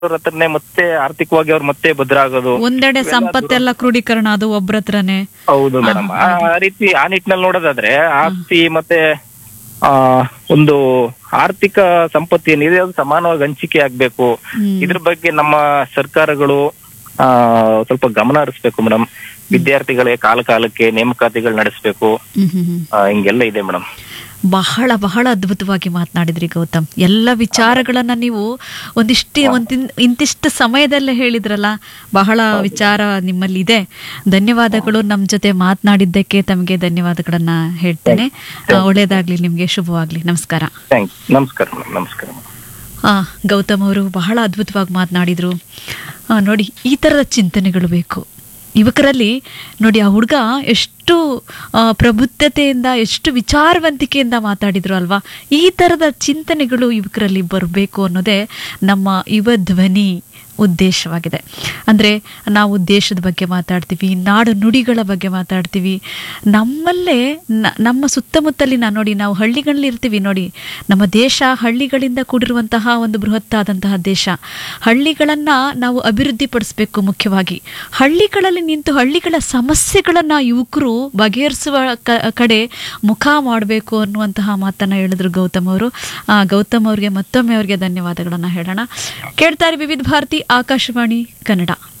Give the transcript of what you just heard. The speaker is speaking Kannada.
ಅವ್ರ ಹತ್ರನೇ ಮತ್ತೆ ಆರ್ಥಿಕವಾಗಿ ಅವ್ರು ಮತ್ತೆ ಭದ್ರ ಆಗೋದು ಒಂದೆಡೆ ಸಂಪತ್ತೆಲ್ಲ ಕ್ರೋಢೀಕರಣ ಅದು ಒಬ್ರ ಹತ್ರನೇ ಹೌದು ಮೇಡಮ್ ಆ ರೀತಿ ಆ ನಿಟ್ಟಿನಲ್ಲಿ ನೋಡೋದಾದ್ರೆ ಆಸ್ತಿ ಮತ್ತೆ ಆ ಒಂದು ಆರ್ಥಿಕ ಸಂಪತ್ತು ಏನಿದೆ ಅದು ಸಮಾನವಾಗಿ ಹಂಚಿಕೆ ಆಗ್ಬೇಕು ಹ್ಮ್. ಇದ್ರ ಬಗ್ಗೆ ನಮ್ಮ ಸರ್ಕಾರಗಳು ಆ ಸ್ವಲ್ಪ ಗಮನ ಹರಿಸ್ಬೇಕು ಮೇಡಮ್ ವಿದ್ಯಾರ್ಥಿಗಳಿಗೆ ಕಾಲ ಕಾಲಕ್ಕೆ ನೇಮಕಾತಿಗಳು ನಡೆಸಬೇಕು ಹ್ಮ್ ಹ್ಮ್ ಹ್ಮ್ ಹಿಂಗೆಲ್ಲ ಇದೆ ಮೇಡಮ್ ಬಹಳ ಬಹಳ ಅದ್ಭುತವಾಗಿ ಮಾತನಾಡಿದ್ರಿ ಗೌತಮ್ ಎಲ್ಲ ವಿಚಾರಗಳನ್ನ ನೀವು ಒಂದಿಷ್ಟು ಒಂದ್ ಇಂತಿಷ್ಟು ಸಮಯದಲ್ಲೇ ಹೇಳಿದ್ರಲ್ಲ ಬಹಳ ವಿಚಾರ ನಿಮ್ಮಲ್ಲಿ ಇದೆ ಧನ್ಯವಾದಗಳು ನಮ್ಮ ಜೊತೆ ಮಾತನಾಡಿದ್ದಕ್ಕೆ ತಮಗೆ ಧನ್ಯವಾದಗಳನ್ನ ಹೇಳ್ತೇನೆ ಆ, ಒಳ್ಳೇದಾಗ್ಲಿ ನಿಮ್ಗೆ ಶುಭವಾಗ್ಲಿ ನಮಸ್ಕಾರ ಥ್ಯಾಂಕ್ ನಮಸ್ಕಾರ ಮೇಡಮ್ ನಮಸ್ಕಾರ ಮೇಡಮ್ ಆ, ಗೌತಮ್ ಅವರು ಬಹಳ ಅದ್ಭುತವಾಗಿ ಮಾತನಾಡಿದ್ರು ಆ, ನೋಡಿ ಈ ಥರದ ಚಿಂತನೆಗಳು ಬೇಕು ಯುವಕರಲ್ಲಿ ನೋಡಿ ಆ ಹುಡುಗ ಎಷ್ಟು ಆ, ಪ್ರಬುದ್ಧತೆಯಿಂದ ಎಷ್ಟು ವಿಚಾರವಂತಿಕೆಯಿಂದ ಮಾತಾಡಿದ್ರು ಅಲ್ವಾ ಈ ಥರದ ಚಿಂತನೆಗಳು ಯುವಕರಲ್ಲಿ ಬರಬೇಕು ಅನ್ನೋದೇ ನಮ್ಮ ಯುವ ಧ್ವನಿ ಉದ್ದೇಶವಾಗಿದೆ ಅಂದರೆ ನಾವು ದೇಶದ ಬಗ್ಗೆ ಮಾತಾಡ್ತೀವಿ ನಾಡು ನುಡಿಗಳ ಬಗ್ಗೆ ಮಾತಾಡ್ತೀವಿ ನಮ್ಮಲ್ಲೇ ನ- ನಮ್ಮ ಸುತ್ತಮುತ್ತಲಿನ ನೋಡಿ ನಾವು ಹಳ್ಳಿಗಳಲ್ಲಿ ಇರ್ತೀವಿ ನೋಡಿ ನಮ್ಮ ದೇಶ ಹಳ್ಳಿಗಳಿಂದ ಕೂಡಿರುವಂತಹ ಒಂದು ಬೃಹತ್ತಾದಂತಹ ದೇಶ ಹಳ್ಳಿಗಳನ್ನು ನಾವು ಅಭಿವೃದ್ಧಿಪಡಿಸಬೇಕು ಮುಖ್ಯವಾಗಿ ಹಳ್ಳಿಗಳಲ್ಲಿ ನಿಂತು ಹಳ್ಳಿಗಳ ಸಮಸ್ಯೆಗಳನ್ನು ಯುವಕರು ಬಗೆಹರಿಸುವ ಕ- ಕಡೆ ಮುಖ ಮಾಡಬೇಕು ಅನ್ನುವಂತಹ ಮಾತನ್ನು ಹೇಳಿದ್ರು ಗೌತಮ್ ಅವರು ಆ, ಗೌತಮ್ ಅವರಿಗೆ ಮತ್ತೊಮ್ಮೆ ಅವರಿಗೆ ಧನ್ಯವಾದಗಳನ್ನು ಹೇಳೋಣ ಕೇಳ್ತಾರೆ ವಿವಿಧ ಭಾರತಿ ಆಕಾಶವಾಣಿ ಕನ್ನಡ